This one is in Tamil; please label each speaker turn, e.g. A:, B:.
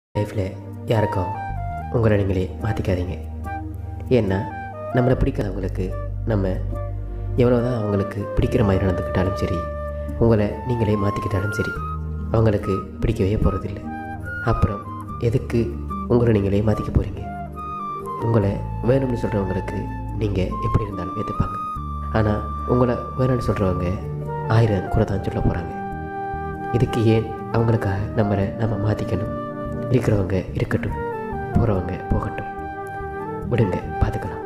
A: லைஃப்பில் யாருக்கும் உங்களை நீங்களே மாற்றிக்காதீங்க ஏன்னா நம்மளை பிடிக்காதவங்களுக்கு நம்ம எவ்வளோதான் அவங்களுக்கு பிடிக்கிற மாதிரி நடந்துக்கிட்டாலும் சரி உங்களை நீங்களே மாற்றிக்கிட்டாலும் சரி அவங்களுக்கு பிடிக்கவே போகிறதில்ல அப்புறம் எதுக்கு உங்களை நீங்களே மாற்றிக்க போகிறீங்க உங்களை வேணும்னு சொல்கிறவங்களுக்கு நீங்கள் எப்படி இருந்தாலும் ஏற்றுப்பாங்க ஆனால் உங்களை வேணும்னு சொல்கிறவங்க ஆயிரம் கூட தான் சொல்ல போகிறாங்க இதுக்கு ஏன் அவங்களுக்காக நம்மளை நம்ம மாற்றிக்கணும் இருக்கிறவங்க இருக்கட்டும் போகிறவங்க போகட்டும் விடுங்க பார்த்துக்கலாம்